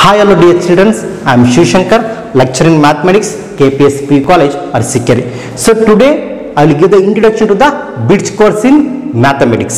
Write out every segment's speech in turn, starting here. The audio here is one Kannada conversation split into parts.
Hi, hello dear students. I am Shivshankar, lecturer in mathematics, KPSP College, Arsikeri. So today I will give the introduction to the bridge course in mathematics.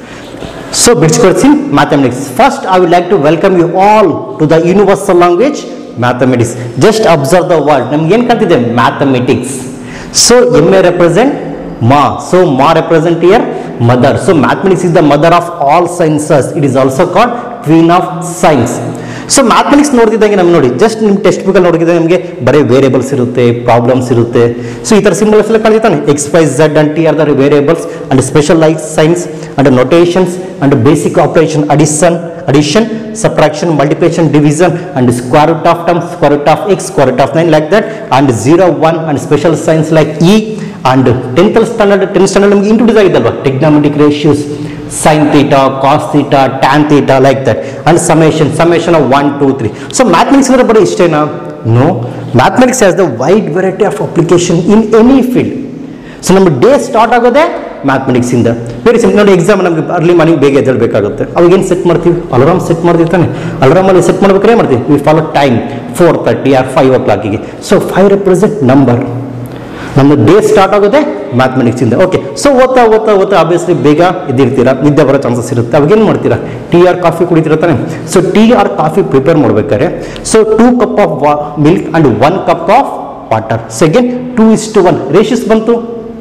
So bridge course in mathematics. First, I would like to welcome you all to the universal language mathematics. Just observe the word. ನಮ್ಗೆ ಏನು ಕಲ್ತಿದೆ mathematics so M A represent ಮಾ ಸೊ ಮಾ represent year mother so mathematics is the mother of all sciences it is also called queen of science so mathematics ನೋಡ್ತಿದ್ದಂಗೆ ನಮ್ಗೆ ನೋಡಿ ಜಸ್ಟ್ ನಿಮ್ಮ ಟೆಕ್ಸ್ಟ್ ಬುಕ್ಕಲ್ಲಿ ನೋಡಿದ್ರೆ ನಮಗೆ ಬರೀ ವೇರಿಯಬಲ್ಸ್ ಇರುತ್ತೆ ಪ್ರಾಬ್ಲಮ್ಸ್ ಇರುತ್ತೆ ಸೊ ಈ ಥರ ಸಿಂಬಲ್ಸ್ ಎಲ್ಲ ಕಳಿತಾನೆ X Y Z and T are the variables and special life signs and notations and basic operation addition addition, subtraction, multiplication, division and square root of terms, square root of x, square root of 9 like that and 0, 1 and special signs like E and 10th standard, 10th standard ನಮಗೆ introduce ಆಗಿದ್ದಲ್ವಾ trigonometric ratios, sin theta, cos theta, tan theta like that and summation, summation of 1, 2, 3. So mathematics ಅಂದರೆ ಬರೀ ಇಷ್ಟೇನಾ? No. Mathematics has the wide variety of application in any field. So ನಮ್ಮ ಡೇ ಸ್ಟಾರ್ಟ್ ಆಗೋದೇ ಮ್ಯಾಥಮೆಟಿಕ್ಸ್ ಇಂದ ವೆರಿ ಸಿಂಪಲ್ ನೋಡಿ ಎಕ್ಸಾಮ್ ನಮಗೆ ಅರ್ಲಿ ಮಾರ್ನಿಂಗ್ ಬೇಗ ಎದ್ದೇಳಬೇಕಾಗುತ್ತೆ ಅವಾಗ ಏನು ಸೆಟ್ ಮಾಡ್ತೀವಿ ಅಲಾರಾಮ್ ಸೆಟ್ ಮಾಡ್ತೀವಿ ತಾನೆ ಅಲಾರಾಮಲ್ಲಿ ಸೆಟ್ ಮಾಡ್ಬೇಕಾದ್ರೆ ಮಾಡ್ತೀವಿ we follow time four thirty or five ಓ ಕ್ಲಾಕಿಗೆ ಸೊ ಫೈವ್ ರೆಪ್ರೆಸೆಂಟ್ ನಂಬರ್ ನಮ್ಮ ಡೇ ಸ್ಟಾರ್ಟ್ ಆಗೋದೇ ಮ್ಯಾಥಮೆಟಿಕ್ಸ್ ಇಂದ ಓಕೆ ಸೊ ಓದ್ತಾ ಓದ್ತಾ ಓದ್ತಾ ಆಬ್ವಿಯಸ್ಲಿ ಬೇಗ ಎದ್ದಿರ್ತೀರಾ ನಿದ್ದೆ ಬರೋ ಚಾನ್ಸಸ್ ಇರುತ್ತೆ ಅವಾಗ ಏನು ಮಾಡ್ತೀರಾ ಟೀ ಆರ್ ಕಾಫಿ ಕುಡಿತೀರ ತಾನೆ so tea or coffee prepare ಮಾಡ್ಬೇಕಾದ್ರೆ so two cup of milk and one cup of water second two is to one ratios ಬಂತು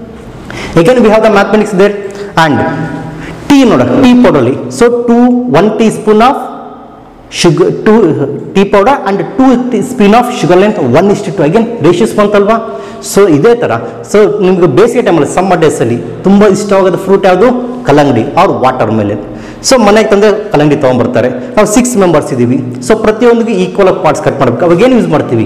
again we have the mathematics there and tea ನೋಡ ಟೀ ಪೌಡರ್ಲಿ so two one tea spoon of sugar two tea powder and two spoon of sugar length one ಇಷ್ಟು ಟು ಅಗೇನ್ ರೇಷಿಯಸ್ ಬಂತಲ್ವಾ ಸೊ ಇದೇ ಥರ ಸೊ ನಿಮ್ಗೆ ಬೇಸಿಗೆ ಟೈಮಲ್ಲಿ ಸಮ್ಮರ್ ಡೇಸಲ್ಲಿ ತುಂಬ ಇಷ್ಟವಾದ ಫ್ರೂಟ್ ಯಾವುದು ಕಲ್ಲಂಗಡಿ ಆರ್ ವಾಟರ್ ಮೇಲೆ ಸೊ ಮನೆಗೆ ತಂದೆ ಕಲ್ಲಂಗಡಿ ತೊಗೊಂಬರ್ತಾರೆ ನಾವು ಸಿಕ್ಸ್ ಮೆಂಬರ್ಸ್ ಇದ್ದೀವಿ ಸೊ ಪ್ರತಿಯೊಂದಿಗೆ ಈಕ್ವಲ್ ಆಗಿ ಪಾರ್ಟ್ಸ್ ಕಟ್ ಮಾಡ್ಬೇಕು ಅವಾಗ ಏನು ಯೂಸ್ ಮಾಡ್ತೀವಿ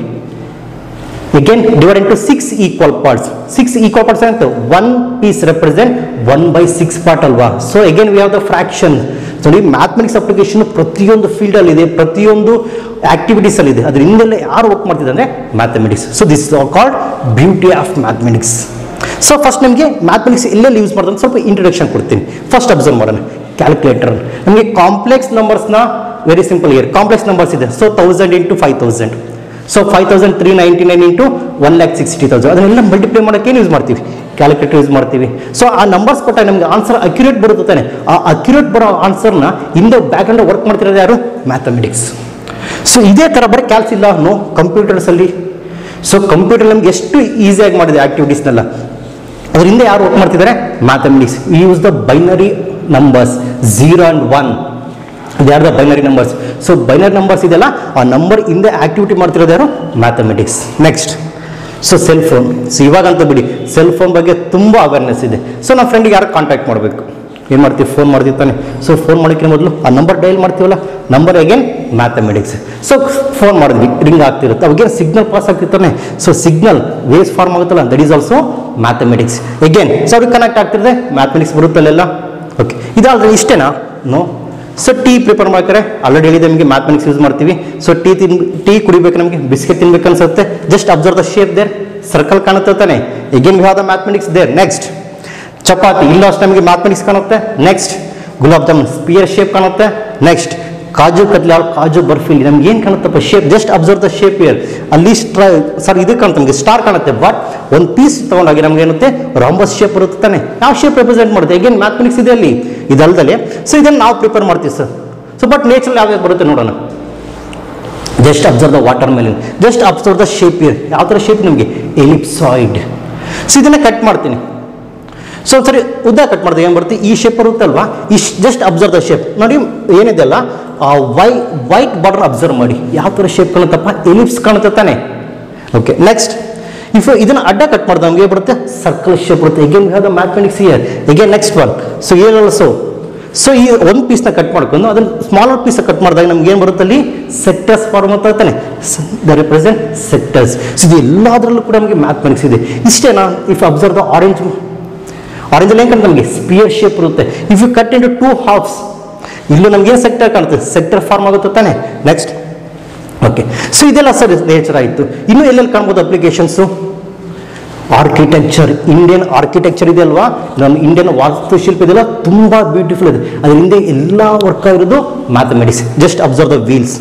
again divided into six equal parts six equal parts ಅಂತ one piece represent one by six part ಅಲ್ವಾ so again we have the fraction so ನೋಡಿ ಮ್ಯಾಥಮೆಟಿಕ್ಸ್ ಅಪ್ಲಿಕೇಶನ್ ಪ್ರತಿಯೊಂದು ಫೀಲ್ಡ್ ಅಲ್ಲಿ ಇದೆ ಪ್ರತಿಯೊಂದು ಆಕ್ಟಿವಿಟೀಸ್ ಅಲ್ಲಿ ಇದೆ ಅದ್ರ ಹಿಂದೆಲ್ಲ ಯಾರು ವರ್ಕ್ ಮಾಡ್ತಿದ್ದಾರೆ ಅಂದ್ರೆ mathematics so this called beauty of mathematics so first ನಿಮಗೆ ಮ್ಯಾಥಮೆಟಿಕ್ಸ್ ಎಲ್ಲೆಲ್ಲಿ ಯೂಸ್ ಮಾಡ್ತಾರೆ ಸ್ವಲ್ಪ ಇಂಟ್ರೊಡಕ್ಷನ್ ಕೊಡ್ತೀನಿ ಫಸ್ಟ್ ಅಬ್ಸರ್ವ್ ಮಾಡೋಣ ಕ್ಯಾಲ್ಕುಲೇಟರ್ ನಮಗೆ ಕಾಂಪ್ಲೆಕ್ಸ್ ನಂಬರ್ಸ್ನ very simple here complex numbers ಇದೆ so thousand into five thousand so five thousand three ninety nine into one lakh sixty thousand ಅದನ್ನೆಲ್ಲ ಮಲ್ಟಿಪ್ಲೈ ಮಾಡೋಕ್ಕೆ ಏನು ಯೂಸ್ ಮಾಡ್ತೀವಿ ಕ್ಯಾಲ್ಕುಲೇಟರ್ ಯೂಸ್ ಮಾಡ್ತೀವಿ ಸೊ ಆ ನಂಬರ್ಸ್ ಕೊಟ್ಟಾಗ ನಮಗೆ ಆನ್ಸರ್ ಅಕ್ಯುರೇಟ್ ಬರುತ್ತೆ ತಾನೆ ಆ ಅಕ್ಯುರೇಟ್ ಬರೋ ಆನ್ಸರ್ನ ಹಿಂದೆ ಬ್ಯಾಕ್ಗ್ರೌಂಡ್ ವರ್ಕ್ ಮಾಡ್ತಿರೋದು ಯಾರು ಮ್ಯಾಥಮೆಟಿಕ್ಸ್ ಸೊ ಇದೇ ಥರ ಬರೀ ಕ್ಯಾಲ್ಸ್ ಇಲ್ಲ ನೋ ಕಂಪ್ಯೂಟರ್ಸಲ್ಲಿ ಸೊ ಕಂಪ್ಯೂಟರ್ ನಮ್ಗೆ ಎಷ್ಟು ಈಸಿಯಾಗಿ ಮಾಡಿದೆ ಆ್ಯಕ್ಟಿವಿಟೀಸ್ನೆಲ್ಲ ಅದ್ರ ಹಿಂದೆ ಯಾರು ವರ್ಕ್ ಮಾಡ್ತಿದ್ದಾರೆ mathematics use the binary numbers zero and one they are the binary numbers so binary numbers ಇದೆಲ್ಲ ಆ ನಂಬರ್ ಹಿಂದೆ ಆಕ್ಟಿವಿಟಿ ಮಾಡ್ತಿರೋದು ಯಾರು mathematics next so cell phone so ಇವಾಗಂತ ಬಿಡಿ ಸೆಲ್ ಫೋನ್ ಬಗ್ಗೆ ತುಂಬ ಅವೇರ್ನೆಸ್ ಇದೆ ಸೊ ನಮ್ಮ ಫ್ರೆಂಡಿಗೆ ಯಾರು ಕಾಂಟ್ಯಾಕ್ಟ್ ಮಾಡಬೇಕು ಏನು ಮಾಡ್ತೀವಿ ಫೋನ್ ಮಾಡ್ತೀವಿ ತಾನೆ ಸೊ ಫೋನ್ ಮಾಡೋಕ್ಕೆ ಮೊದಲು ಆ ನಂಬರ್ ಡೈಲ್ ಮಾಡ್ತೀವಲ್ಲ number again mathematics so phone ಮಾಡಿದ್ವಿ ರಿಂಗ್ ಆಗ್ತಿರುತ್ತೆ ಅವಾಗೇನು ಸಿಗ್ನಲ್ ಪಾಸ್ ಆಗ್ತಿರ್ತಾನೆ ಸೊ ಸಿಗ್ನಲ್ ವೇಸ್ ಫಾರ್ಮ್ ಆಗುತ್ತಲ್ಲ that is also mathematics again so ಅವ್ರಿಗೆ ಕನೆಕ್ಟ್ ಆಗ್ತಿರುತ್ತೆ ಮ್ಯಾಥಮೆಟಿಕ್ಸ್ ಬರುತ್ತಲ್ಲೆಲ್ಲ ಓಕೆ ಇದಾದ್ರೆ ಇಷ್ಟೇನಾ ನೋ ಸೊ ಟೀ ಪ್ರಿಪೇರ್ ಮಾಡ್ತಾರೆ ಆಲ್ರೆಡಿ ಹೇಳಿದೆ ನಿಮಗೆ ಮ್ಯಾಥಮೆಟಿಕ್ಸ್ ಯೂಸ್ ಮಾಡ್ತೀವಿ ಸೊ ಟೀ ತಿನ್ ಟೀ ಕುಡಿಬೇಕು ನಮಗೆ ಬಿಸ್ಕೆಟ್ ತಿನ್ಬೇಕು ಅನ್ಸುತ್ತೆ just observe the shape there circle ಕಾಣುತ್ತೆ ತಾನೆ again we have the mathematics there next chapati ಇಲ್ಲ ಅಷ್ಟು ನಮಗೆ ಮ್ಯಾಥಮೆಟಿಕ್ಸ್ ಕಾಣುತ್ತೆ next gulab jamun sphere shape ಕಾಣುತ್ತೆ ನೆಕ್ಸ್ಟ್ ಕಾಜು ಕತ್ಲೆ ಯಾವ ಕಾಜು ಬರ್ಫಿ ನಮ್ಗೆ ಏನು ಕಾಣುತ್ತಪ್ಪ shape just observe the shape here ಅಲ್ಲಿ ಸ್ಟ್ರಾ ಸರ್ ಇದು ಕಾಣುತ್ತೆ ನಮಗೆ ಸ್ಟಾರ್ ಕಾಣುತ್ತೆ ಬಟ್ ಒಂದು ಪೀಸ್ ತೊಗೊಂಡಾಗಿ ನಮ್ಗೆ ಏನುತ್ತೆ ರಾಂಬಸ್ ಶೇಪ್ ಬರುತ್ತೆ ತಾನೆ ಯಾವ ಶೇಪ್ ರೆಪ್ರೆಸೆಂಟ್ ಮಾಡುತ್ತೆ ಈಗೇನು ಮ್ಯಾಥಮೆಟಿಕ್ಸ್ ಇದೆ ಅಲ್ಲಿ ಇದಲ್ದಲೆ ಸೊ ಇದನ್ನು ನಾವು ಪ್ರಿಪೇರ್ ಮಾಡ್ತೀವಿ ಸರ್ ಸೊ ಬಟ್ ನೇಚರ್ ಯಾವ್ದು ಬರುತ್ತೆ ನೋಡೋಣ ಜಸ್ಟ್ ಅಬ್ಸರ್ವ್ ದ ವಾಟರ್ ಮೇಲಿನ್ just observe the shape here ಯಾವ ಥರ ಶೇಪ್ ನಿಮಗೆ ಎಲಿಪ್ಸಾಯ್ಡ್ ಸೊ ಇದನ್ನು ಕಟ್ ಮಾಡ್ತೀನಿ ಸೊ ಒಂದ್ಸರಿ ಉದ್ದ ಕಟ್ ಮಾಡಿದೆ ಏನು ಬರುತ್ತೆ ಈ ಶೇಪ್ ಬರುತ್ತಲ್ವಾ ಈ ಜಸ್ಟ್ ಅಬ್ಸರ್ವ್ ದ ಶೇಪ್ ನೋಡಿ ಏನಿದೆ ಅಲ್ಲ ವೈ ವೈಟ್ ಬಾರ್ಡರ್ ಅಬ್ಸರ್ವ್ ಮಾಡಿ ಯಾವ ಥರ ಶೇಪ್ ಕಾಣುತ್ತಪ್ಪ ಎಲಿಪ್ಸ್ ಕಾಣುತ್ತೆ ತಾನೆ ಓಕೆ ನೆಕ್ಸ್ಟ್ ಇಫ್ ಇದನ್ನ ಅಡ್ಡ ಕಟ್ ಮಾಡಿದ ನಮಗೆ ಬರುತ್ತೆ ಸರ್ಕಲ್ ಶೇಪ್ ಬರುತ್ತೆ again have the mathematics here again next one so ಏನಲ್ಲ ಸೊ ಸೊ ಈ ಒಂದು ಪೀಸ್ನ ಕಟ್ ಮಾಡ್ಕೊಂಡು ಅದನ್ನ ಸ್ಮಾಲರ್ ಪೀಸ್ ಕಟ್ ಮಾಡಿದಾಗ ನಮ್ಗೆ ಏನು ಬರುತ್ತೆ ಅಲ್ಲಿ ಸೆಕ್ಟರ್ಸ್ ಫಾರ್ಮ್ ಅಂತ ಹೇಳ್ತಾನೆ ದ ರಿಪ್ರೆಸೆಂಟ್ ಸೆಕ್ಟರ್ಸ್ ಸೊ ಇದು ಎಲ್ಲದರಲ್ಲೂ ಕೂಡ ನಮಗೆ ಮ್ಯಾಥಮೆಟಿಕ್ಸ್ ಇದೆ ಇಷ್ಟೇನಾ if observe the orange orange ಅಲ್ಲಿ ಏನು ನಮಗೆ ಸ್ಪಿಯರ್ ಶೇಪ್ ಇರುತ್ತೆ if you cut into two halves ಇಲ್ಲೂ ನಮ್ಗೆ ಏನು ಸೆಕ್ಟರ್ ಕಾಣುತ್ತೆ ಸೆಕ್ಟರ್ ಫಾರ್ಮ್ ಆಗುತ್ತೆ ತಾನೆ ನೆಕ್ಸ್ಟ್ ಓಕೆ ಸೊ ಇದೆಲ್ಲ ಸರ್ ನೇಚರ್ ಆಯಿತು ಇನ್ನು ಎಲ್ಲೆಲ್ಲಿ ಕಾಣ್ಬೋದು ಅಪ್ಲಿಕೇಶನ್ಸು ಆರ್ಕಿಟೆಕ್ಚರ್ ಇಂಡಿಯನ್ ಆರ್ಕಿಟೆಕ್ಚರ್ ಇದೆ ಅಲ್ವಾ ನಮ್ಮ ಇಂಡಿಯನ್ ವಾಸ್ತುಶಿಲ್ಪ ಇದೆಲ್ಲ ತುಂಬ ಬ್ಯೂಟಿಫುಲ್ ಇದೆ ಅದ್ರ ಹಿಂದೆ ಎಲ್ಲ ವರ್ಕ್ ಆಗಿರೋದು mathematics just observe the wheels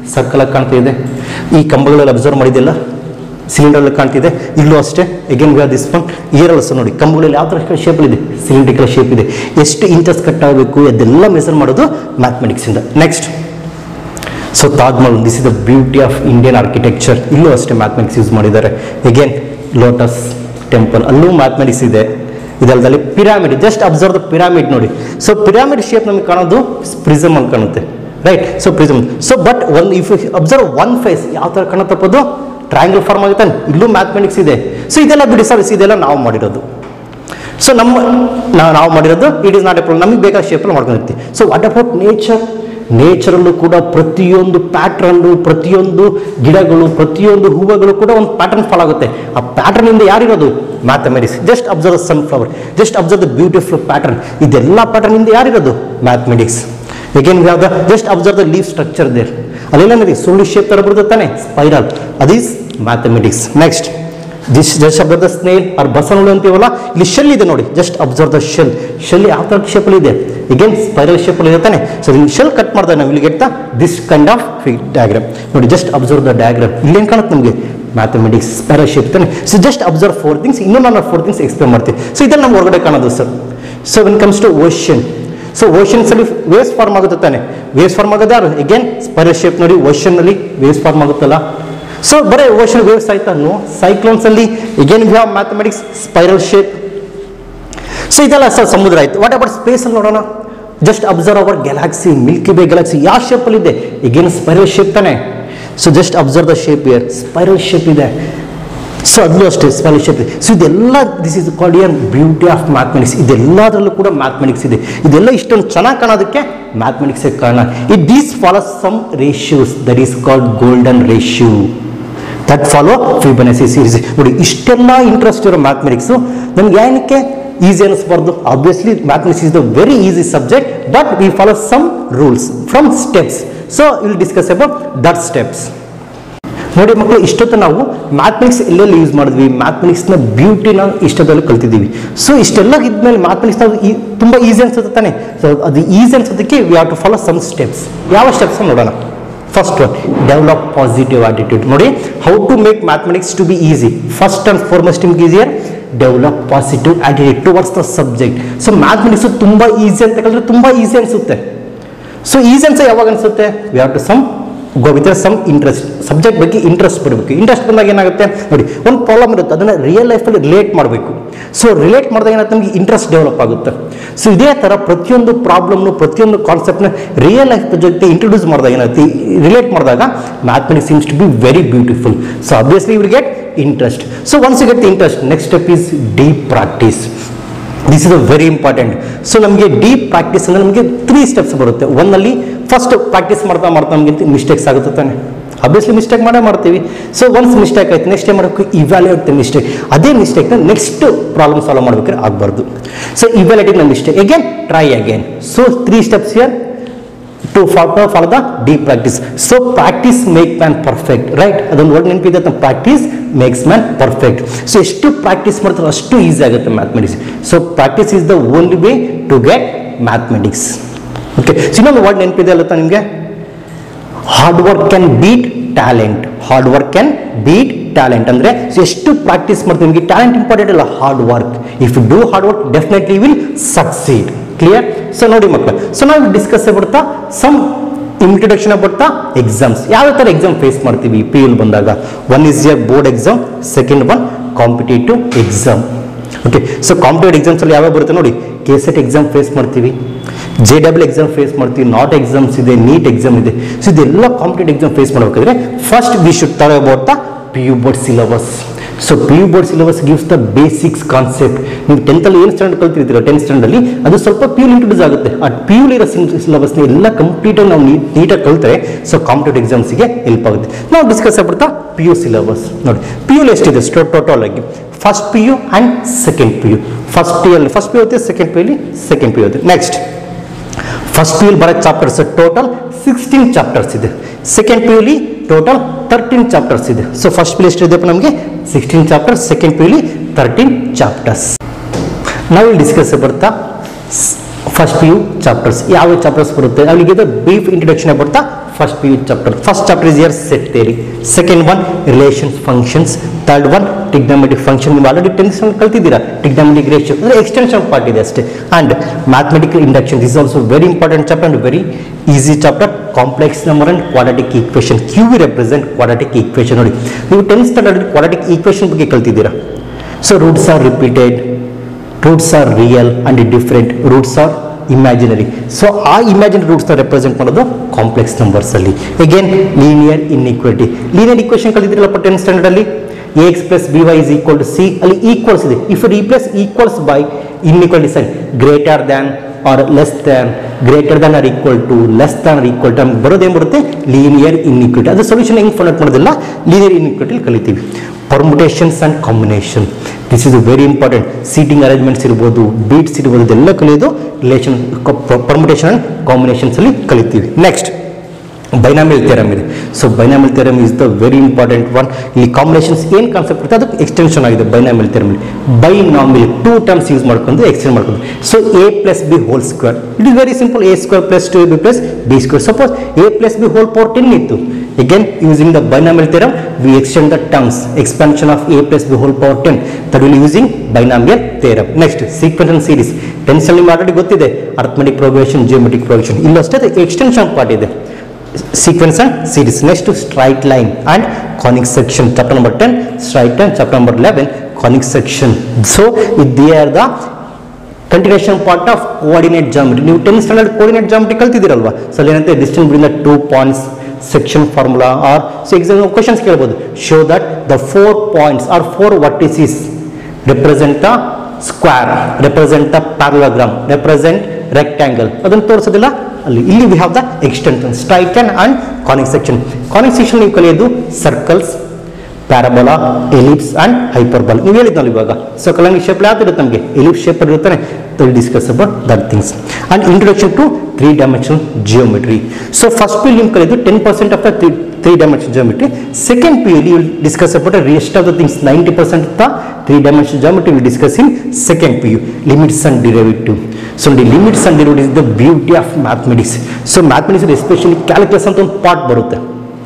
circle ಆಗಿ ಕಾಣ್ತಾ ಇದೆ ಈ ಕಂಬಗಳಲ್ಲಿ ಅಬ್ಸರ್ವ್ ಮಾಡಿದೆಲ್ಲ ಸಿಲಿಂಡರ್ ಕಾಣ್ತಿದೆ ಇಲ್ಲೂ ಅಷ್ಟೇ again we are this one here also ನೋಡಿ ಕಂಬಗಳಲ್ಲಿ ಯಾವ ಥರ ಶೇಪಲ್ಲಿದೆ ಸಿಲಿಂಡ್ರಿಕಲ್ ಶೇಪ್ ಇದೆ ಎಷ್ಟು ಇಂಚಸ್ ಕಟ್ ಆಗಬೇಕು ಅದೆಲ್ಲ ಮೆಸರ್ ಮಾಡೋದು ಮ್ಯಾಥಮೆಟಿಕ್ಸಿಂದ next so Taj Mahal this is the beauty of Indian architecture ಇಲ್ಲೂ ಅಷ್ಟೇ ಮ್ಯಾಥಮೆಟಿಕ್ಸ್ ಯೂಸ್ ಮಾಡಿದ್ದಾರೆ ಎಗೇನ್ ಲೋಟಸ್ ಟೆಂಪಲ್ ಅಲ್ಲೂ ಮ್ಯಾಥಮೆಟಿಕ್ಸ್ ಇದೆ ಇದಲ್ದಲ್ಲಿ pyramid just observe the pyramid ನೋಡಿ ಸೊ ಪಿರಾಮಿಡ್ ಶೇಪ್ ನಮಗೆ ಕಾಣೋದು ಪ್ರಿಸಮ್ ಅಂತ ಕಾಣುತ್ತೆ right so prism so but one if observe one face ಯಾವ ಥರ ಕಾಣುತ್ತಪ್ಪದು ಟ್ರಯಾಂಗಲ್ ಫಾರ್ಮ್ ಆಗುತ್ತೆ ಇಲ್ಲೂ ಮ್ಯಾಥಮೆಟಿಕ್ಸ್ ಇದೆ ಸೊ ಇದೆಲ್ಲ ಬಿಡಿ ಸರ್ ಇದೆಲ್ಲ ನಾವು ಮಾಡಿರೋದು ಸೊ ನಮ್ಮ ನಾವು ನಾವು ಮಾಡಿರೋದು it is not a problem ನಮಗೆ ಬೇಕಾದ ಶೇಪಲ್ಲಿ ಮಾಡ್ಕೊಂಡಿರ್ತೀವಿ ಸೊ ವಾಟ್ ಅಬೌಟ್ ನೇಚರ್ ನೇಚರಲ್ಲೂ ಕೂಡ ಪ್ರತಿಯೊಂದು ಪ್ಯಾಟ್ರನ್ನು ಪ್ರತಿಯೊಂದು ಗಿಡಗಳು ಪ್ರತಿಯೊಂದು ಹೂವುಗಳು ಕೂಡ ಒಂದು ಪ್ಯಾಟರ್ನ್ ಫಾಲೋ ಆಗುತ್ತೆ ಆ ಪ್ಯಾಟರ್ನ್ ಇಂದ ಯಾರಿರೋದು mathematics just observe sunflower just observe the beautiful pattern ಇದೆಲ್ಲ ಪ್ಯಾಟರ್ನ್ ಇಂದ ಯಾರಿರೋದು mathematics again we the just observe the leaf structure there ಅಲ್ಲೆಲ್ಲ ನೋಡಿ ಸುಳ್ಳು ಶೇಪ್ ಥರ ಬರುತ್ತೆ ತಾನೆ ಸ್ಪೈರಲ್ ಅದೀಸ್ mathematics next this just observe the snail or ಬಸವನಗಳು ಅಂತೀವಲ್ಲ ಇಲ್ಲಿ ಶೆಲ್ ಇದೆ ನೋಡಿ just observe the shell shell ಯಾವ ಥರ ಶೇಪಲ್ಲಿ ಇದೆ ಎಗೇನ್ ಸ್ಪೈರಲ್ ಶೇಪಲ್ಲಿ ಇದೆ ತಾನೆ ಸೊ ಇಲ್ಲಿ ಶೆಲ್ ಕಟ್ ಮಾಡಿದಾಗ ನಾವು ಇಲ್ಲಿ get this kind of diagram ನೋಡಿ ಜಸ್ಟ್ ಅಬ್ಸರ್ವ್ ದ ಡಯಾಗ್ರಾಮ್ ಇಲ್ಲೇನು ಕಾಣುತ್ತೆ ನಮಗೆ ಮ್ಯಾಥಮೆಟಿಕ್ಸ್ ಸ್ಪೈರಲ್ ಶೇಪ್ ತಾನೆ so just observe four things ಇನ್ನೂ ನಾನು ಫೋರ್ ಥಿಂಗ್ಸ್ ಎಕ್ಸ್ಪ್ಲೇನ್ ಮಾಡ್ತೀನಿ ಸೊ ಇದೆಲ್ಲ ನಮ್ಮ ಹೊರಗಡೆ ಕಾಣೋದು ಸರ್ so when comes to ocean so oceans ಅಲ್ಲಿ ವೇವ್ಸ್ ಫಾರ್ಮ್ ಆಗುತ್ತೆ ತಾನೆ ವೇವ್ಸ್ ಫಾರ್ಮ್ ಆಗೋದು ಯಾರು ಎಗೇನ್ ಸ್ಪೈರಲ್ ಶೇಪ್ ನೋಡಿ ಓಷನ್ ಅಲ್ಲಿ ವೇವ್ಸ್ ಫಾರ್ಮ್ ಆಗುತ್ತಲ್ಲ ಸೊ ಬರೀ ಓಷನ್ ವೇವ್ಸ್ ಆಯ್ತಾ ನೋ ಸೈಕ್ಲೋನ್ಸ್ ಅಲ್ಲಿ again we have mathematics spiral shape so ಇದೆಲ್ಲ ಸರ್ ಸಮುದ್ರ ಆಯ್ತು ವಾಟ್ ಅಬೌಟ್ ಸ್ಪೇಸ್ ಅಲ್ಲಿ ನೋಡೋಣ just observe our galaxy milky way galaxy ಯಾವ ಶೇಪಲ್ಲಿ ಇದೆ ಎಗೇನ್ ಸ್ಪೈರಲ್ ಶೇಪ್ ತಾನೆ so just observe the shape here spiral shape ಇದೆ ಸೊ ಅದನ್ನು ಅಷ್ಟೇ ಸ್ಪೈರಲ್ ಶೇಪ್ ಇದೆ ಸೊ ಇದೆಲ್ಲ this is called here beauty of mathematics ಇದೆಲ್ಲದರಲ್ಲೂ ಕೂಡ ಮ್ಯಾಥಮೆಟಿಕ್ಸ್ ಇದೆ ಇದೆಲ್ಲ ಇಷ್ಟೊಂದು ಚೆನ್ನಾಗಿ ಕಾಣೋದಕ್ಕೆ ಮ್ಯಾಥಮೆಟಿಕ್ಸ್ ಕಾರಣ it these follow some ರೇಷ್ಯೂಸ್ that is called golden ratio that follow Fibonacci series ನೋಡಿ ಇಷ್ಟೆಲ್ಲ ಇಂಟ್ರೆಸ್ಟ್ ಇರೋ ಮ್ಯಾಥಮೆಟಿಕ್ಸು ನಮ್ಗೆ ಏನಕ್ಕೆ ಈಸಿ ಅನಿಸ್ಬಾರ್ದು obviously mathematics is the very easy subject but we follow some rules from steps so will discuss about that steps ನೋಡಿ ಮಕ್ಕಳು ಇಷ್ಟೊತ್ತು ನಾವು ಮ್ಯಾಥಮೆಟಿಕ್ಸ್ ಎಲ್ಲೆಲ್ಲಿ ಯೂಸ್ ಮಾಡಿದ್ವಿ ಮ್ಯಾಥಮೆಟಿಕ್ಸ್ನ ಬ್ಯೂಟಿನ ಇಷ್ಟದಲ್ಲಿ ಕಲ್ತಿದ್ದೀವಿ ಸೊ ಇಷ್ಟೆಲ್ಲ ಇದ್ಮೇಲೆ ಮ್ಯಾಥಮೆಟಿಕ್ಸ್ ನಾವು ಈ- ತುಂಬ ಈಸಿ ಅನ್ಸುತ್ತೆ ತಾನೆ ಸೊ ಅದು ಈಸಿ ಅನ್ಸೋದಕ್ಕೆ we have to follow some steps ಯಾವ ಸ್ಟೆಪ್ಸ್ ನೋಡೋಣ first one develop positive attitude ನೋಡಿ how to make mathematics to be easy first and foremost ನಿಮ್ಗೆ easier develop positive attitude towards the subject so mathematics ತುಂಬ ಈಸಿ ಅಂತ ಕಲಿದ್ರೆ ತುಂಬ ಈಸಿ ಅನಿಸುತ್ತೆ ಸೊ ಈಸಿ ಅನ್ಸ ಯಾವಾಗ ಅನ್ಸುತ್ತೆ we have to some go with some interest subject ಬಗ್ಗೆ ಇಂಟ್ರೆಸ್ಟ್ ಬರಬೇಕು ಇಂಟ್ರೆಸ್ಟ್ ಬಂದಾಗ ಏನಾಗುತ್ತೆ ನೋಡಿ ಒಂದು ಪ್ರಾಬ್ಲಮ್ ಇರುತ್ತೆ ಅದನ್ನು ರಿಯಲ್ ಲೈಫಲ್ಲಿ ರಿಲೇಟ್ ಮಾಡಬೇಕು ಸೊ ರಿಲೇಟ್ ಮಾಡಿದಾಗ ಏನಾಗುತ್ತೆ ನಮಗೆ ಇಂಟ್ರೆಸ್ಟ್ ಡೆವಲಪ್ ಆಗುತ್ತೆ ಸೊ ಇದೇ ಥರ ಪ್ರತಿಯೊಂದು ಪ್ರಾಬ್ಲಮ್ನು ಪ್ರತಿಯೊಂದು ಕಾನ್ಸೆಪ್ಟ್ನ ರಿಯಲ್ ಲೈಫ್ ಜೊತೆ ಇಂಟ್ರೊಡ್ಯೂಸ್ ಮಾಡಿದಾಗ ಏನಾಗುತ್ತೆ ರಿಲೇಟ್ ಮಾಡಿದಾಗ mathematics seems to be very beautiful so obviously will get interest so once you get interest next step is deep practice this is a very important so ನಮಗೆ ಡೀಪ್ ಪ್ರಾಕ್ಟೀಸ್ ಅಂದರೆ ನಮಗೆ ತ್ರೀ ಸ್ಟೆಪ್ಸ್ ಬರುತ್ತೆ ಒಂದಲ್ಲಿ ಫಸ್ಟ್ ಪ್ರಾಕ್ಟೀಸ್ ಮಾಡ್ತಾ ಮಾಡ್ತಾ ನಮಗೆ ಮಿಸ್ಟೇಕ್ಸ್ ಆಗುತ್ತೆ ತಾನೆ ಅಬ್ವಿಯಸ್ಲಿ ಮಿಸ್ಟೇಕ್ ಮಾಡೇ ಮಾಡ್ತೀವಿ ಸೊ ಒನ್ಸ್ ಮಿಸ್ಟೇಕ್ ಆಯ್ತು ನೆಕ್ಸ್ಟ್ ಏನು ಮಾಡಬೇಕು ಇವ್ಯಾಲ್ಯೂಟ್ ದ ಮಿಸ್ಟೇಕ್ ಅದೇ ಮಿಸ್ಟೇಕ್ನ ನೆಕ್ಸ್ಟ್ ಪ್ರಾಬ್ಲಮ್ ಸಾಲ್ವ್ ಮಾಡ್ಬೇಕಾದ್ರೆ ಆಗಬಾರ್ದು so evaluating the mistake again try again so three steps here to follow follow the deep practice so practice make man perfect right ಅದೊಂದು ವರ್ಡ್ ನೆನಪಿದೆ practice makes man perfect so ಎಷ್ಟು ಪ್ರಾಕ್ಟೀಸ್ ಮಾಡ್ತಾರೋ ಅಷ್ಟು ಈಸಿ ಆಗುತ್ತೆ mathematics so practice is the only way to get mathematics okay ಇನ್ನೊಂದು ವರ್ಡ್ ನೆನಪಿದೆ ಅಲ್ಲತ್ತ ನಿಮಗೆ hard work can beat talent hard work can beat talent ಅಂದರೆ ಎಷ್ಟು ಪ್ರಾಕ್ಟೀಸ್ ಮಾಡ್ತೀವಿ ನಿಮಗೆ ಟ್ಯಾಲೆಂಟ್ ಇಂಪಾರ್ಟೆಂಟ್ ಅಲ್ಲ hard work if you do hard work definitely will succeed clear so ನೋಡಿ ಮಕ್ಕಳು ಸೊ ನಾವು ಡಿಸ್ಕಸ್ ಆಗ್ಬಿಡ್ತಾ ಸಮ್ ಇಂಟ್ರೊಡಕ್ಷನ್ ಆಗ್ಬಿಡ್ತಾ ಎಕ್ಸಾಮ್ಸ್ ಯಾವ ಥರ ಎಕ್ಸಾಮ್ ಫೇಸ್ ಮಾಡ್ತೀವಿ ಪಿ ಎಲ್ ಬಂದಾಗ one is your board exam second one competitive exam okay so competitive exams ಅಲ್ಲಿ ಯಾವ್ಯಾವ ಬರುತ್ತೆ ನೋಡಿ ಕೆ ಸೆಟ್ ಎಕ್ಸಾಮ್ ಫೇಸ್ ಮಾಡ್ತೀವಿ ಜೆ ಡಬ್ಲ್ಯೂ ಎಕ್ಸಾಮ್ ಫೇಸ್ ಮಾಡ್ತೀವಿ ನಾಟ್ ಎಕ್ಸಾಮ್ಸ್ ಇದೆ ನೀಟ್ ಎಕ್ಸಾಮ್ ಇದೆ ಸೊ ಇದೆಲ್ಲ ಕಾಂಪಿಟೇಟಿವ್ ಎಕ್ಸಾಮ್ ಫೇಸ್ ಮಾಡಬೇಕಾದ್ರೆ ಫಸ್ಟ್ ವಿ ಶುಡ್ ತರ about the P U board syllabus so P U board syllabus gives the basics concept ನೀವು ಟೆಂತಲ್ಲಿ ಏನು ಸ್ಟ್ಯಾಂಡರ್ಡ್ ಕಲ್ತಿರ್ತೀರೋ ಟೆಂತ್ ಸ್ಟ್ಯಾಂಡರ್ಡಲ್ಲಿ ಅದು ಸ್ವಲ್ಪ ಪಿ ಯು ಇಂಟ್ರೊಡ್ಯೂಸ್ ಆಗುತ್ತೆ ಆ ಪಿ ಯು ಇರೋ ಸಿಲಬಸ್ನ ಎಲ್ಲ ಕಂಪ್ಲೀಟಾಗಿ ನಾವು ನೀಟ್ ನೀಟಾಗಿ ಕಲ್ತ್ರೆ ಸೊ ಕಾಂಪಿಟೇಟಿವ್ ಎಕ್ಸಾಮ್ಸ್ಗೆ ಹೆಲ್ಪ್ ಆಗುತ್ತೆ ನಾವು ಡಿಸ್ಕಸ್ ಆಗ್ಬಿಡ್ತಾ ಪಿ ಯು ಸಿಲಬಸ್ ನೋಡಿ ಪಿ ಯು ಎಷ್ಟಿದೆ ಟೋಟಲ್ ಆಗಿ first P U and second P U first P ಅಲ್ಲಿ ಫಸ್ಟ್ ಪಿ ಯು ಇರುತ್ತೆ ಸೆಕೆಂಡ್ ಪಿ ಅಲ್ಲಿ ಸೆಕೆಂಡ್ ಪಿ ಯು ಇರುತ್ತೆ ನೆಕ್ಸ್ಟ್ ಫಸ್ಟ್ ಪಿ ಯು ಬರೋ ಚಾಪ್ಟರ್ಸ್ ಟೋಟಲ್ ಸಿಕ್ಸ್ಟೀನ್ ಚಾಪ್ಟರ್ಸ್ ಇದೆ ಸೆಕೆಂಡ್ ಪಿ ಯುಲಿ ಟೋಟಲ್ ತರ್ಟೀನ್ ಚಾಪ್ಟರ್ಸ್ ಇದೆ ಸೊ ಫಸ್ಟ್ ಪಿ ಎಷ್ಟಿದೆ ನಮಗೆ ಸಿಕ್ಸ್ಟೀನ್ ಚಾಪ್ಟರ್ಸ್ ಸೆಕೆಂಡ್ ಪಿ ಯುಲಿ ತರ್ಟೀನ್ ಚಾಪ್ಟರ್ಸ್ ನಾವು ಇಲ್ಲಿ ಡಿಸ್ಕಸ್ ಬರ್ತಾ ಫಸ್ಟ್ ಪಿ ಯು ಚಾಪ್ಟರ್ಸ್ ಯಾವ ಚಾಪ್ಟರ್ಸ್ ಬರುತ್ತೆ ಅವರಿಗೆ ಬ್ರೀಫ್ ಇಂಟ್ರೊಡಕ್ಷನ್ ಬರ್ತಾ first PU chapter. First chapter is your set theory. Second one relations functions. Third one trigonometric function. ನೀವು ಆಲ್ರೆಡಿ ಟೆಂತ್ ಸ್ಟ್ಯಾಂಡರ್ಡ್ ಕಲ್ತಿದ್ದೀರಾ ಟ್ರಿಗ್ನಾಮೆಟಿಕ್ ರೇಷಿಯೋ ಅಂದರೆ ಎಕ್ಸ್ಟೆನ್ಷನ್ ಪಾರ್ಟ್ ಇದೆ ಅಷ್ಟೇ and mathematical induction this also very important chapter and very easy chapter complex number and quadratic equation ಕ್ಯೂ ವಿ ರೆಪ್ರೆಸೆಂಟ್ ಕ್ವಾಡ್ರಾಟಿಕ್ ಈಕ್ವೇಷನ್ ನೋಡಿ ನೀವು ಟೆಂತ್ ಸ್ಟ್ಯಾಂಡರ್ಡ್ ಕ್ವಾಡ್ರಾಟಿಕ್ ಈಕ್ವೇಷನ್ ಬಗ್ಗೆ ಕಲ್ತಿದ್ದೀರಾ so roots are repeated roots are real and different roots are imaginary so ಆ ಇಮ್ಯಾಜಿನರಿ ರೂಟ್ಸ್ನ ರೆಪ್ರೆಸೆಂಟ್ ಮಾಡೋದು ಕಾಂಪ್ಲೆಕ್ಸ್ ನಂಬರ್ಸಲ್ಲಿ again linear inequality linear equation ಕಲಿತಿರಲ್ಲಪ್ಪ ten ಸ್ಟ್ಯಾಂಡರ್ಡಲ್ಲಿ A X plus B Y is equal to C ಅಲ್ಲಿ ಈಕ್ವಲ್ಸ್ ಇದೆ if replace equals by inequality sign greater than or less than greater than or equal to less than or equal to ನಮ್ಗೆ ಬರೋದೇನು ಬರುತ್ತೆ ಲೀನಿಯರ್ ಇನ್ಇಕ್ವಿಟಿ ಅದು ಸೊಲ್ಯೂಷನ್ ಹೆಂಗೆ ಫೈಂಡ್ ಔಟ್ ಮಾಡೋದಿಲ್ಲ ಲೀನಿಯರ್ ಇನ್ಇಕ್ವಿಟಿ ಕಲಿತೀವಿ permutations and combination this is very important seating arrangements ಇರ್ಬೋದು ಬೀಟ್ಸ್ ಇರ್ಬೋದು ಇದೆಲ್ಲ ಕಲಿಯೋದು ರಿಲೇಷನ್ ಪರ್ಮುಟೇಷನ್ ಆ್ಯಂಡ್ ಕಾಂಬಿನೇಷನ್ಸಲ್ಲಿ ಕಲಿತೀವಿ ನೆಕ್ಸ್ಟ್ ಬೈನಾಮಿಲ್ ಥಿಯರಮ್ ಇದೆ so binomial theorem is the very important one ಇಲ್ಲಿ ಕಾಂಬಿನೇಷನ್ಸ್ ಏನು ಕಾನ್ಸೆಪ್ಟ್ ಇರುತ್ತೆ ಅದಕ್ಕೆ ಎಕ್ಸ್ಟೆನ್ಷನ್ ಆಗಿದೆ binomial theorem binomial two terms use ಮಾಡ್ಕೊಂಡು ಎಕ್ಸ್ಟೆಂಡ್ ಮಾಡ್ಕೊಂಡು so A plus B whole square it is very simple A square plus two B plus B square suppose A plus B whole power ten ಇತ್ತು again using the binomial theorem we extend the terms expansion of a plus b whole power 10 that will be using binomial theorem next sequence and series tenth ಅಲ್ಲಿ ಆಲ್ರೆಡಿ ಗೊತ್ತಿದೆ ಅರ್ಥಮೆಟಿಕ್ ಪ್ರೋಗ್ರೆಷನ್ ಜಿಯೋಮೆಟ್ರಿಕ್ ಪ್ರೋಗ್ರೆಷನ್ ಇಲ್ಲಷ್ಟೇ ಅದು ಎಕ್ಸ್ಟೆನ್ಷನ್ ಪಾರ್ಟ್ ಇದೆ sequence and series next to straight line and conic section chapter number 10 straight line chapter number 11 conic section so it they are the continuation part of coordinate geometry ನೀವು ಟೆನ್ ಸ್ಟ್ಯಾಂಡರ್ಡ್ ಕೋಆರ್ಡಿನೇಟ್ ಜಾಮೆಟ್ರಿ ಕಲ್ತಿದ್ದೀರಲ್ವಾ ಸೊ ಏನಂತೆ distance between the two points section formula or so exam questions ಕೇಳ್ಬೋದು show that the four points are four vertices represent the square represent the parallelogram represent rectangle ಅದನ್ನು ತೋರಿಸೋದಿಲ್ಲ ಅಲ್ಲಿ ಇಲ್ಲಿ we have the extension straighten and conic section conic section ನೀವು ಕಲಿಯೋದು circles parabola ellipse and hyperbola ನೀವು ಹೇಳಿದ್ನಲ್ಲ ಇವಾಗ ಸೊ ಕಲಂಗಿ ಶೇಪ್ ಯಾವ್ದು ಇರುತ್ತೆ ನಮಗೆ ಎಲಿಪ್ಸ್ ಶೇಪ್ ಇರ್ತಾನೆ will discuss about that things and introduction to three dimension geometry so first P ನಿಮ್ಗೆ ಕಲಿಯೋದು ten percent of the three three dimension geometry second P U will discuss about rest of the things ninety percent of the three dimension geometry will discuss in second P U limits and derivative so ನೋಡಿ limits and derivative is the beauty of mathematics so mathematics especially calculus ಅಂತ ಒಂದು ಪಾರ್ಟ್ ಬರುತ್ತೆ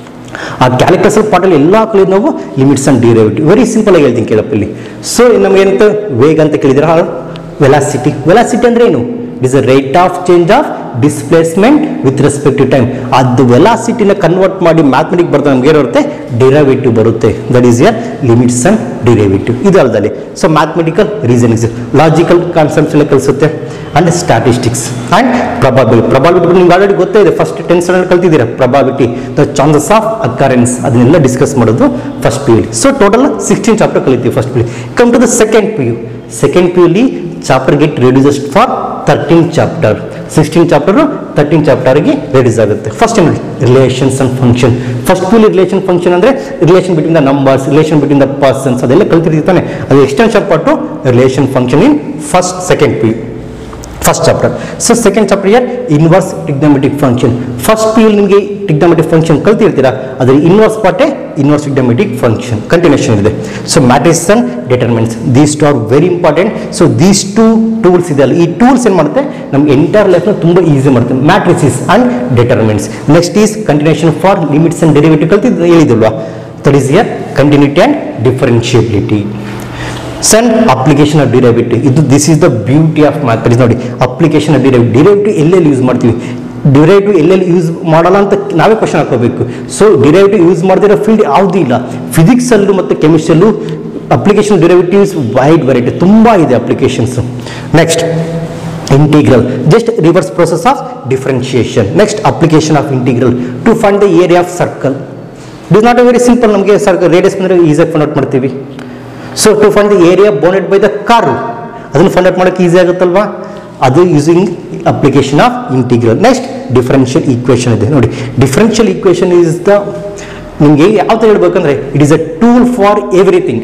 ಆ ಕ್ಯಾಲಿಕಸ್ ಪಾರ್ಟಲ್ಲಿ ಎಲ್ಲ ಕಲಿಯೋದು ನಾವು limits and derivative very simple ಆಗಿ ಹೇಳ್ತೀನಿ ಕೇಳಪ್ಪ ಇಲ್ಲಿ ಸೊ ನಮಗೆ ಎಂತ ವೇಗ ಅಂತ ಕೇಳಿದ್ರೆ ವೆಲಾಸಿಟಿ ವೆಲಾಸಿಟಿ ಅಂದ್ರೆ ಏನು it is a rate of change of displacement with respect to time ಅದು ವೆಲಾಸಿಟಿನ ಕನ್ವರ್ಟ್ ಮಾಡಿ ಮ್ಯಾಥಮೆಟಿಕ್ ಬರ್ತದೆ ನಮ್ಗೆ ಬರುತ್ತೆ ಡಿರೈವೇಟಿವ್ ಬರುತ್ತೆ that is your limits and derivative ಇದು ಅಲ್ಲದಲ್ಲಿ so mathematical reasonings logical concepts ಎಲ್ಲ ಕಲಿಸುತ್ತೆ and statistics and probability probability ನಿಮ್ಗೆ ಆಲ್ರೆಡಿ ಗೊತ್ತೇ ಇದೆ ಫಸ್ಟ್ ಟೆನ್ ಸ್ಟ್ಯಾಂಡರ್ಡ್ ಕಲ್ತಿದ್ದೀರಾ probability the chances of occurrence ಅದನ್ನೆಲ್ಲ ಡಿಸ್ಕಸ್ ಮಾಡೋದು first P U so total sixteen chapter ಕಲಿತೀವಿ first P U come to the second P U second P ಯುಲಿ chapter get reduced for thirteen chapter sixteen chapter thirteen ಚಾಪ್ಟರ್ಗೆ reduce ಆಗುತ್ತೆ ಫಸ್ಟ್ ನೋಡಿ relations and function first P relation function ಅಂದರೆ relation between the numbers relation between the persons ಅದೆಲ್ಲ ಕಲ್ತಿರ್ತಾನೆ ಅದು ಎಕ್ಸ್ಟೆನ್ಷನ್ ಪಟ್ಟು relation function in first second P U first chapter so second chapter here inverse trigonometric function first P U ನಿಮಗೆ ಟಿಗ್ನಮೆಟಿಕ್ ಫಂಕ್ಷನ್ ಕಲ್ತಿರ್ತೀರಾ ಅದರ ಇನ್ವರ್ಸ್ ಪಾರ್ಟೇ ಇನ್ವರ್ಸ್ ಟಿಗ್ನಮೆಟಿಕ್ ಫಂಕ್ಷನ್ ಕಂಟಿನ್ಯೂಷನ್ ಇದೆ so matrix and determinants these two are very important so these two tools ಇದೆ ಅಲ್ಲ ಈ ಟೂಲ್ಸ್ ಏನು ಮಾಡುತ್ತೆ ನಮ್ಗೆ ಎಂಟೈರ್ ಲೈಫ್ನ ತುಂಬ ಈಸಿ ಮಾಡುತ್ತೆ matrices and determinants next is continuation for limits and derivative ಕಲ್ತಿದ್ದು ಹೇಳಿದಿಲ್ವಾ that is here continuity and differentiability ಸನ್ ಅಪ್ಲಿಕೇಶನ್ ಆಫ್ ಡಿರೈವೇಟಿವ್ ಇದು this is the beauty of mathematics ನೋಡಿ ಅಪ್ಲಿಕೇಶನ್ ಆಫ್ ಡಿರೈವ್ ಡಿರೈವೇಟಿವ್ ಎಲ್ಲೆಲ್ಲಿ ಯೂಸ್ ಮಾಡ್ತೀವಿ ಡಿರೈವೇಟಿವ್ ಎಲ್ಲೆಲ್ಲಿ ಯೂಸ್ ಮಾಡಲ್ಲ ಅಂತ ನಾವೇ ಕ್ವಶನ್ ಹಾಕೋಬೇಕು ಸೊ ಡಿರೈವೇಟಿವ್ ಯೂಸ್ ಮಾಡದಿರೋ ಫೀಲ್ಡ್ ಯಾವುದೂ ಇಲ್ಲ ಫಿಸಿಕ್ಸಲ್ಲೂ ಮತ್ತು ಕೆಮಿಸ್ಟ್ರಲ್ಲೂ ಅಪ್ಲಿಕೇಶನ್ ಡಿರೈವೇಟಿವ್ಸ್ ವೈಡ್ ವೆರೈಟಿ ತುಂಬ ಇದೆ applications next integral just reverse process of differentiation next application of integral to find the area of circle it is not a very simple ನಮಗೆ ಸರ್ಕಲ್ ರೇಡಿಯಸ್ ಬಂದರೆ ಈಸಿಯಾಗಿ ಫೈಂಡ್ ಔಟ್ ಮಾಡ್ತೀವಿ so to find the area bounded by the curve ಅದನ್ನು ಫೈಂಡ್ ಔಟ್ ಮಾಡೋಕ್ಕೆ ಈಸಿ ಆಗುತ್ತಲ್ವಾ ಅದು using application of integral next differential equation ಇದೆ ನೋಡಿ ಡಿಫರೆನ್ಷಿಯಲ್ ಈಕ್ವೇಷನ್ ಇಸ್ ದ ನಿಮಗೆ ಯಾವ್ದು ಹೇಳ್ಬೇಕಂದ್ರೆ it is a tool for everything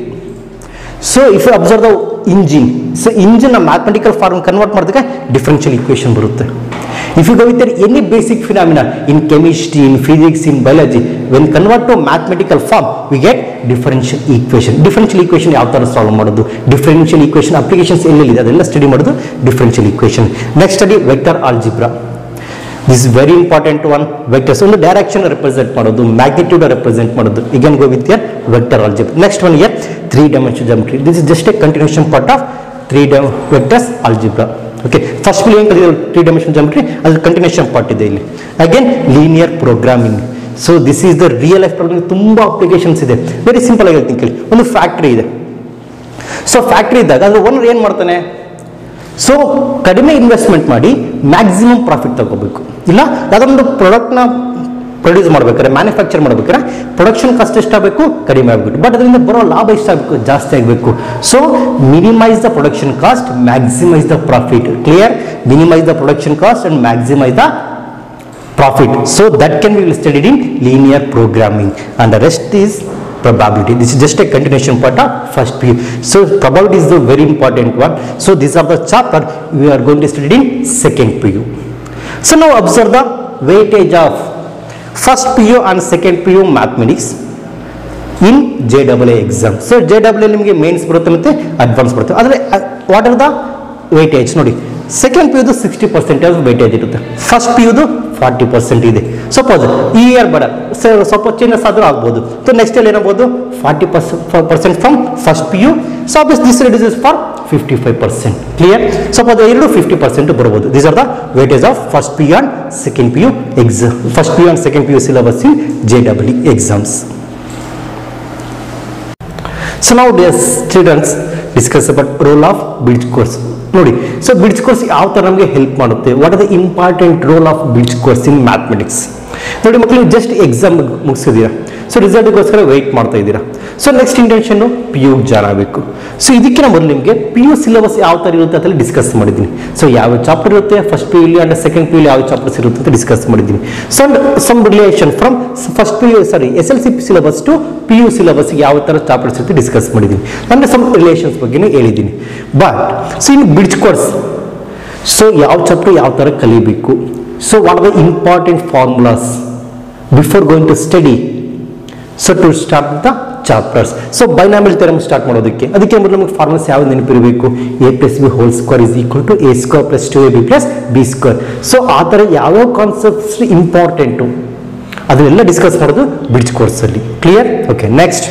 so if you observe the engine so engine mathematical form convert ಮಾಡಿದಾಗ ಡಿಫರೆನ್ಷಿಯಲ್ ಈಕ್ವೇಷನ್ ಬರುತ್ತೆ if you go with any basic phenomena in chemistry in physics in biology when convert to mathematical form we get differential equation differential equation ಯಾವ ಥರ ಸಾಲ್ವ್ ಮಾಡೋದು ಡಿಫರೆನ್ಷಿಯಲ್ ಈಕ್ವೇಷನ್ ಅಪ್ಲಿಕೇಶನ್ಸ್ ಎಲ್ಲೆಲ್ಲಿದೆ ಅದೆಲ್ಲ ಸ್ಟಡಿ ಮಾಡೋದು differential equation next study vector algebra this very important one vectors ಒಂದು ಡೈರೆಕ್ಷನ್ ರೆಪ್ರೆಸೆಂಟ್ ಮಾಡೋದು ಮ್ಯಾಗ್ನಿಟ್ಯೂಡ್ ರೆಪ್ರೆಸೆಂಟ್ ಮಾಡೋದು again go with your vector algebra next one here three dimension geometry this is just a continuation part of three D vectors algebra okay first ಫಿಲ್ ಏನು ಕಲಿಯೋದು ತ್ರೀ ಡೈಮೆನ್ಷನ್ ಜಾಮೆಟ್ರಿ ಅದ್ರ ಕಂಟಿನ್ಯೂಷನ್ ಪಾರ್ಟ್ ಇದೆ ಇಲ್ಲಿ again linear programming so this is the real life problem ತುಂಬ ಅಪ್ಲಿಕೇಶನ್ಸ್ ಇದೆ ವೆರಿ ಸಿಂಪಲ್ ಆಗಿ ಹೇಳ್ತೀನಿ ಕೇಳಿ ಒಂದು ಫ್ಯಾಕ್ಟ್ರಿ ಇದೆ ಸೊ ಫ್ಯಾಕ್ಟ್ರಿ ಇದ್ದಾಗ ಅದ್ರ ಓನರ್ ಏನು ಮಾಡ್ತಾನೆ ಸೊ ಕಡಿಮೆ ಇನ್ವೆಸ್ಟ್ಮೆಂಟ್ ಮಾಡಿ ಮ್ಯಾಕ್ಸಿಮಮ್ ಪ್ರಾಫಿಟ್ ತಗೋಬೇಕು ಇಲ್ಲ ಯಾವುದೊಂದು ಪ್ರಾಡಕ್ಟ್ನ ಪ್ರೊಡ್ಯೂಸ್ ಮಾಡ್ಬೇಕಾದ್ರೆ ಮ್ಯಾನುಫ್ಯಾಕ್ಚರ್ ಮಾಡ್ಬೇಕಾದ್ರೆ ಪ್ರೊಡಕ್ಷನ್ ಕಾಸ್ಟ್ ಎಷ್ಟಾಗಬೇಕು ಕಡಿಮೆ ಆಗಬೇಕು ಬಟ್ ಅದರಿಂದ ಬರೋ ಲಾಭ ಎಷ್ಟಾಗಬೇಕು ಜಾಸ್ತಿ ಆಗಬೇಕು so minimise the production cost maximise the profit clear minimise the production cost and maximise the profit. So that can be studied in linear programming and the rest is probability. This is just a continuation part of first PU. So probability is the very important one. So these are the chapter we are going to study in second PU. So now observe the weightage of first PU and second PU mathematics in J double E exam so J double E ನಿಮಗೆ ಮೇನ್ಸ್ ಬರುತ್ತೆ ಮತ್ತು ಅಡ್ವಾನ್ಸ್ ಬರುತ್ತೆ ಆದರೆ ವಾಟ್ ಆರ್ ದ ವೇಟೇಜ್ ನೋಡಿ ಸೆಕೆಂಡ್ ಪಿ ಯುದು ಸಿಕ್ಸ್ಟಿ ಪರ್ಸೆಂಟೇಜ್ ವೇಟೇಜ್ ಇರುತ್ತೆ ಫಸ್ಟ್ ಪಿ ಯುದು ಫಾರ್ಟಿ ಪರ್ಸೆಂಟ್ ಇದೆ ಸಪೋಸ್ ಈ ಇಯರ್ ಬೇಡ ಸ್ವಲ್ಪ ಚೇಂಜಸ್ ಆದರೂ ಆಗ್ಬೋದು ಸೊ ನೆಕ್ಸ್ಟ್ ಇಯರ್ ಏನಾಗ್ಬೋದು forty percent percent from first P U so obvious this reduces for fifty five percent clear suppose ಎರಡು ಫಿಫ್ಟಿ ಪರ್ಸೆಂಟ್ ಬರ್ಬೋದು these are the weightage of first P U and second P U exam first P U and second P U syllabus in J double E exams so ನಾವು students discuss about role of bridge course ನೋಡಿ ಸೊ ಬ್ರಿಡ್ಜ್ ಕೋರ್ಸ್ ಯಾವ ಥರ ನಮಗೆ ಹೆಲ್ಪ್ ಮಾಡುತ್ತೆ what are the important role of bridge course in mathematics ನೋಡಿ ಮಕ್ಕಳು ಜಸ್ಟ್ ಎಕ್ಸಾಮ್ ಮುಗಿಸಿದ್ದೀರಾ ಸೊ ರಿಸಲ್ಟ್ಗೋಸ್ಕರ ವೆಯ್ಟ್ ಮಾಡ್ತಾ ಇದ್ದೀರಾ ಸೊ ನೆಕ್ಸ್ಟ್ ಇಂಟೆನ್ಷನ್ನು ಪಿ ಯು ಜಾಯ್ನ್ ಆಗಬೇಕು ಸೊ ಇದಕ್ಕಿಂತ ಮೊದಲು ನಿಮಗೆ ಪಿ ಯು ಸಿಲೆಬಸ್ ಯಾವ ಥರ ಇರುತ್ತೆ ಅಂತ ಡಿಸ್ಕಸ್ ಮಾಡಿದ್ದೀನಿ ಸೊ ಯಾವ ಚಾಪ್ಟರ್ ಇರುತ್ತೆ ಫಸ್ಟ್ ಪಿ ಯುಲಿ ಅಂಡ್ ಸೆಕೆಂಡ್ ಪಿ ಯುಲಿ ಯಾವ ಚಾಪ್ಟರ್ಸ್ ಇರುತ್ತೆ ಅಂತ ಡಿಸ್ಕಸ್ ಮಾಡಿದ್ದೀನಿ so and some relation from first P U sorry S L C syllabus to P U syllabus ಯಾವ ಥರ ಚಾಪ್ಟರ್ಸ್ ಇರುತ್ತೆ ಡಿಸ್ಕಸ್ ಮಾಡಿದ್ದೀನಿ ಅಂದರೆ ಸಮ್ ರಿಲೇಷನ್ಸ್ ಬಗ್ಗೆನೇ ಹೇಳಿದ್ದೀನಿ ಬಟ್ ಸೊ ಇನ್ನು ಬ್ರಿಡ್ಜ್ ಕೋರ್ಸ್ ಸೊ ಯಾವ ಚಾಪ್ಟರ್ ಯಾವ ಥರ ಕಲಿಬೇಕು so what are the important formulas before going to study so to start the chapters so binomial theorem start ಮಾಡೋದಕ್ಕೆ ಅದಕ್ಕೆ ಮೊದಲು ನಮಗೆ ಫಾರ್ಮುಲಾಸ್ ಯಾವ ನೆನಪಿರಬೇಕು A plus B whole square is equal to A square plus two A B plus B square so ಆ ಥರ ಯಾವ್ಯಾವ ಕಾನ್ಸೆಪ್ಟ್ಸ್ ಇಂಪಾರ್ಟೆಂಟು ಅದನ್ನೆಲ್ಲ ಡಿಸ್ಕಸ್ ಮಾಡೋದು ಬ್ರಿಡ್ಜ್ ಕೋರ್ಸಲ್ಲಿ clear okay next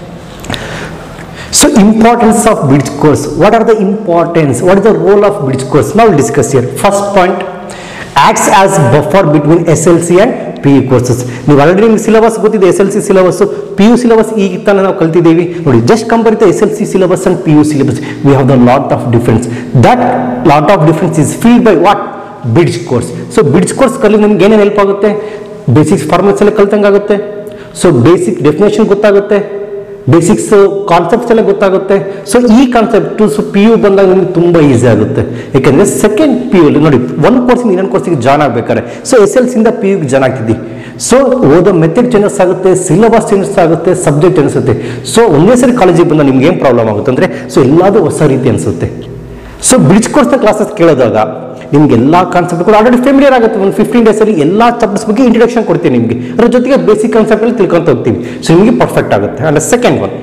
So importance of bridge course. What are the importance? What is the role of bridge course? Now we'll discuss here. First point, acts as buffer between SLC and P U courses ನೀವು ಆಲ್ರೆಡಿ ನಿಮ್ಗೆ ಸಿಲೆಬಸ್ ಗೊತ್ತಿದೆ S L C syllabus P U syllabus ಈಗ ತನಕ ನಾವು ಕಲ್ತಿದ್ದೀವಿ ನೋಡಿ just compare S L C syllabus and P U syllabus we have the lot of difference that lot of difference is fill by what bridge course so bridge course ಕಲಿ ನಿಮ್ಗೆ ಏನೇನು ಹೆಲ್ಪ್ ಆಗುತ್ತೆ ಬೇಸಿಕ್ಸ್ ಫಾರ್ಮಲ್ಸ್ ಎಲ್ಲ ಕಲ್ತಂಗೆ ಆಗುತ್ತೆ ಸೊ ಬೇಸಿಕ್ ಡೆಫಿನೇಷನ್ ಗೊತ್ತಾಗುತ್ತೆ ಬೇಸಿಕ್ಸ್ ಕಾನ್ಸೆಪ್ಟ್ಸ್ ಎಲ್ಲ ಗೊತ್ತಾಗುತ್ತೆ ಸೊ ಈ ಕಾನ್ಸೆಪ್ಟ್ ಸೊ ಪಿ ಯು ಬಂದಾಗ ನಿಮ್ಗೆ ತುಂಬ ಈಸಿ ಆಗುತ್ತೆ ಯಾಕೆಂದರೆ ಸೆಕೆಂಡ್ ಪಿ ಯು ನೋಡಿ ಒಂದು ಕೋರ್ಸಿಂದ ಇನ್ನೊಂದು ಕೋರ್ಸಿಗೆ ಜಾಯ್ನ್ ಆಗ್ಬೇಕಾದ್ರೆ ಸೊ ಎಸ್ ಎಲ್ ಸಿಂದ ಪಿ ಯುಗೆ ಜಾಯ್ನ್ ಆಗ್ತಿದ್ದಿ ಸೊ ಓದೋ ಮೆಥಡ್ ಚೇಂಜಸ್ ಆಗುತ್ತೆ ಸಿಲೆಬಸ್ ಚೇಂಜಸ್ ಆಗುತ್ತೆ ಸಬ್ಜೆಕ್ಟ್ ಅನಿಸುತ್ತೆ ಸೊ ಒಂದೇ ಸರಿ ಕಾಲೇಜಿಗೆ ಬಂದಾಗ ನಿಮ್ಗೆ ಏನು ಪ್ರಾಬ್ಲಮ್ ಆಗುತ್ತೆ ಅಂದರೆ ಸೊ ಎಲ್ಲದೂ ಹೊಸ ರೀತಿ ಅನಿಸುತ್ತೆ ಸೊ ಬ್ರಿಡ್ಜ್ ಕೋರ್ಸ್ನ ಕ್ಲಾಸಸ್ ಕೇಳಿದಾಗ ನಿಮ್ಗೆ ಎಲ್ಲ ಕಾನ್ಸೆಪ್ಟ್ ಕೂಡ ಆಲ್ರೆಡಿ ಫೆಮಿಲಿಯರ್ ಆಗುತ್ತೆ ಒಂದು ಫಿಫ್ಟೀನ್ ಡೇಸಲ್ಲಿ ಎಲ್ಲ ಚಾಪ್ಟರ್ಸ್ ಬಗ್ಗೆ ಇಂಟ್ರಡಕ್ಷನ್ ಕೊಡ್ತೀನಿ ನಿಮಗೆ ಅದ್ರ ಜೊತೆಗೆ ಬೇಸಿಕ್ ಕಾನ್ಸೆಪ್ಟಲ್ಲಿ ತಿಳ್ಕೊಂತ ಹೋಗ್ತೀವಿ ಸೊ ನಿಮಗೆ ಪರ್ಫೆಕ್ಟ್ ಆಗುತ್ತೆ ಅಂಡ್ ಸೆಕೆಂಡ್ ಒನ್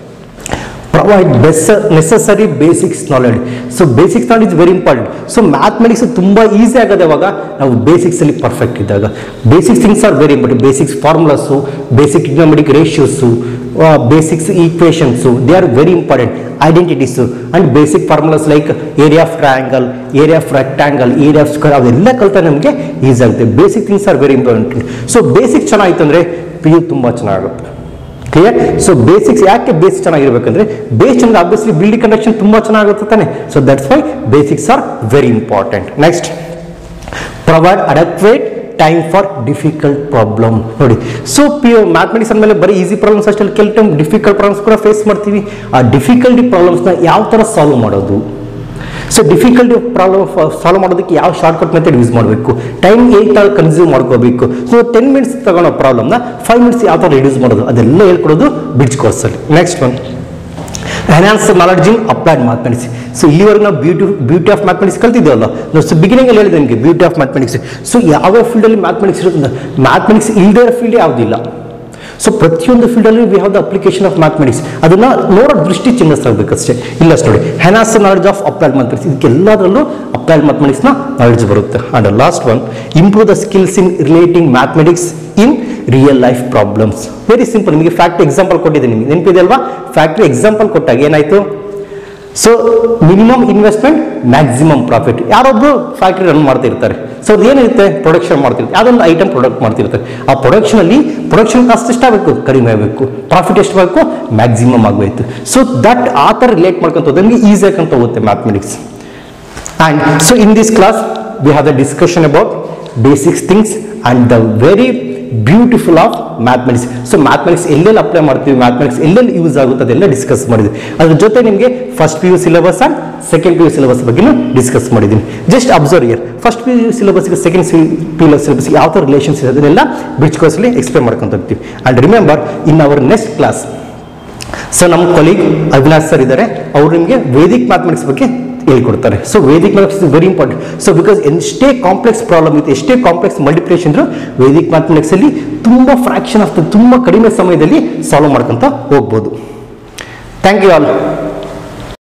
ಪ್ರೊವೈಡ್ ಬೆಸ್ necessary basics knowledge so basics knowledge very important so mathematics ತುಂಬ ಈಸಿ ಆಗೋದು ಯಾವಾಗ ನಾವು ಬೇಸಿಕ್ಸಲ್ಲಿ ಪರ್ಫೆಕ್ಟ್ ಇದ್ದಾಗ basics things are very important basics formulas basic economic ratios basics equations they are very important identities and basic formulas like area of triangle area of rectangle area of square ಅವೆಲ್ಲ ಕಲಿತ ನಮಗೆ ಈಸಿ ಆಗುತ್ತೆ basic things are very important so basic ಚೆನ್ನಾಗಿತ್ತು ಅಂದರೆ ಪಿ ಯು ತುಂಬ ಚೆನ್ನಾಗುತ್ತೆ ಕ್ಲಿಯರ್ ಸೊ ಬೇಸಿಕ್ಸ್ ಯಾಕೆ ಬೇಸ್ ಚೆನ್ನಾಗಿರ್ಬೇಕಂದ್ರೆ ಬೇಸ್ ಚೆನ್ನಾಗಿ ಆಬ್ವಿಯಸ್ಲಿ ಬಿಲ್ಡಿಂಗ್ ಕಂಡಕ್ಷನ್ ತುಂಬ ಚೆನ್ನಾಗುತ್ತೆ ತಾನೆ so that's why basics are very important next provide adequate time for difficult problem ನೋಡಿ ಸೊ ಪಿ ಮ್ಯಾಥಮೆಟಿಕ್ಸ್ ಅಂದಮೇಲೆ ಬರೀ ಈಸಿ ಪ್ರಾಬ್ಲಮ್ಸ್ ಅಷ್ಟೇ ಕೆಲವು ಟೈಮ್ ಡಿಫಿಕಲ್ಟ್ ಪ್ರಾಬ್ಲಮ್ಸ್ ಕೂಡ ಫೇಸ್ ಮಾಡ್ತೀವಿ ಆ ಡಿಫಿಕಲ್ಟಿ ಪ್ರಾಬ್ಲಮ್ಸ್ನ ಯಾವ ಥರ ಸಾಲ್ವ್ ಮಾಡೋದು ಸೊ ಡಿಫಿಕಲ್ಟಿ ಪ್ರಾಬ್ಲಮ್ ಸಾಲ್ವ್ ಮಾಡೋದಕ್ಕೆ ಯಾವ ಶಾರ್ಟ್ಕಟ್ ಮೆಥಡ್ ಯೂಸ್ ಮಾಡಬೇಕು ಟೈಮ್ ಏಟ್ ಥರ ಕನ್ಸ್ಯೂಮ್ ಮಾಡ್ಕೋಬೇಕು ಸೊ ಟೆನ್ ಮಿನಿಟ್ಸ್ ತಗೊಳ್ಳೋ ಪ್ರಾಬ್ಲಮ್ನ ಫೈವ್ ಮಿನಿಟ್ಸ್ ಯಾವ ಥರ ರಿಡ್ಯೂಸ್ ಮಾಡೋದು ಅದೆಲ್ಲ ಹೇಳ್ಕೊಡೋದು ಬ್ರಿಡ್ಜ್ ಕೋರ್ಸಲ್ಲಿ next one enhance knowledge in applied mathematics so ಇಲ್ಲಿವರೆಗೆ ನಾವು ಬ್ಯೂಟಿ ಬ್ಯೂಟಿ ಆಫ್ ಮ್ಯಾಥಮೆಟಿಕ್ಸ್ ಕಲ್ತಿದ್ದೇವಲ್ಲ ನಾವು ಸೊ ಬಿಗಿನಿಂಗ್ ಅಲ್ಲಿ ಹೇಳಿದೆ ನಿಮಗೆ ಬ್ಯೂಟಿ ಆಫ್ ಮ್ಯಾಥಮೆಟಿಕ್ಸ್ ಸೊ ಯಾವ ಫೀಲ್ಡಲ್ಲಿ ಮ್ಯಾಥಮೆಟಿಕ್ಸ್ ಇರುತ್ತೆ ಮ್ಯಾಥಮೆಟಿಕ್ಸ್ ಇಲ್ಲದೇ ಫೀಲ್ಡ್ ಯಾವುದಿಲ್ಲ ಸೊ ಪ್ರತಿಯೊಂದು ಫೀಲ್ಡಲ್ಲಿ we have the application of mathematics ಅದನ್ನ ನೋಡೋ ದೃಷ್ಟಿ ಚೇಂಜಸ್ ಆಗಬೇಕಷ್ಟೇ ಇಲ್ಲ ನೋಡಿ enhance knowledge of applied mathematics ಇದಕ್ಕೆಲ್ಲದರಲ್ಲೂ ಅಪ್ಲೈಡ್ ಮ್ಯಾಥಮೆಟಿಕ್ಸ್ನ ನಾಲೆಡ್ಜ್ ಬರುತ್ತೆ and last one improve the skills in relating mathematics in real life problems very simple ನಿಮಗೆ ಫ್ಯಾಕ್ಟ್ರಿ ಎಕ್ಸಾಂಪಲ್ ಕೊಟ್ಟಿದ್ದೀನಿ ನಿಮಗೆ ನೆನಪಿದೆ ಅಲ್ವಾ ಫ್ಯಾಕ್ಟ್ರಿ ಎಕ್ಸಾಂಪಲ್ ಕೊಟ್ಟಾಗ ಏನಾಯ್ತು so minimum investment maximum profit ಯಾರೊಬ್ರು ಫ್ಯಾಕ್ಟ್ರಿ ರನ್ ಮಾಡ್ತಿರ್ತಾರೆ ಸೊ ಅದು ಏನಿರುತ್ತೆ ಪ್ರೊಡಕ್ಷನ್ ಮಾಡ್ತಿರ್ತಾರೆ ಅದೊಂದು ಐಟಮ್ ಪ್ರೊಡಕ್ಟ್ ಮಾಡ್ತಿರ್ತಾರೆ ಆ ಪ್ರೊಡಕ್ಷನ್ ಅಲ್ಲಿ ಪ್ರೊಡಕ್ಷನ್ ಕಾಸ್ಟ್ ಎಷ್ಟಾಗಬೇಕು ಕಡಿಮೆ ಆಗಬೇಕು ಪ್ರಾಫಿಟ್ ಎಷ್ಟು ಬೇಕು ಮ್ಯಾಕ್ಸಿಮಮ್ ಆಗಬೇಕು ಸೊ ದಟ್ ಆ ಥರ ರಿಲೇಟ್ ಮಾಡ್ಕೊಂತ ಹೋದಂಗೆ ಈಸಿ ಆಗಿ ಹೋಗುತ್ತೆ mathematics And so in this class, we have the discussion about basics things and the very beautiful of mathematics so mathematics ಎಲ್ಲೆಲ್ಲಿ ಅಪ್ಲೈ ಮಾಡ್ತೀವಿ ಮ್ಯಾಥಮೆಟಿಕ್ಸ್ ಎಲ್ಲೆಲ್ಲಿ ಯೂಸ್ ಆಗುತ್ತೆ ಅದೆಲ್ಲ ಡಿಸ್ಕಸ್ ಮಾಡಿದ್ವಿ ಅದ್ರ ಜೊತೆ ನಿಮಗೆ first P U syllabus and second P U syllabus ಬಗ್ಗೆನೂ ಡಿಸ್ಕಸ್ ಮಾಡಿದ್ದೀನಿ just observe year first P U ಸಿಲೆಬಸ್ಗೆ ಸೆಕೆಂಡ್ ಪಿ ಯು ಸಿಲೆಬಸ್ಗೆ ಯಾವ ಥರ ರಿಲೇಷನ್ಸ್ ಇದೆ ಅದನ್ನೆಲ್ಲ ಬ್ರಿಡ್ಜ್ ಕೋರ್ಸಲ್ಲಿ ಎಕ್ಸ್ಪ್ಲೇನ್ ಮಾಡ್ಕೊಂತ ಹೋಗ್ತೀವಿ and remember in our next class so ನಮ್ಮ ಕೊಲೀಗ್ ಅವಿನಾಶ್ ಸರ್ ಇದ್ದಾರೆ ಅವರು ನಿಮಗೆ ವೇದಿಕ್ ಮ್ಯಾಥಮೆಟಿಕ್ಸ್ ಬಗ್ಗೆ ಹೇಳ್ಕೊಡ್ತಾರೆ so Vedic mathematics is very important so because ಎಷ್ಟೇ ಕಾಂಪ್ಲೆಕ್ಸ್ ಪ್ರಾಬ್ಲಮ್ ಇತ್ತು ಎಷ್ಟೇ ಕಾಂಪ್ಲೆಕ್ಸ್ ಮಲ್ಟಿಪ್ಲಿಕೇಶನ್ ಇದ್ರು ವೇದಿಕ್ ಮ್ಯಾಥಮೆಟಿಕ್ಸ್ ಅಲ್ಲಿ ತುಂಬ ಫ್ರಾಕ್ಷನ್ ಆಫ್ ತುಂಬ ಕಡಿಮೆ ಸಮಯದಲ್ಲಿ ಸಾಲ್ವ್ ಮಾಡ್ಕೊಂತ ಹೋಗ್ಬೋದು ಥ್ಯಾಂಕ್ ಯು ಆಲ್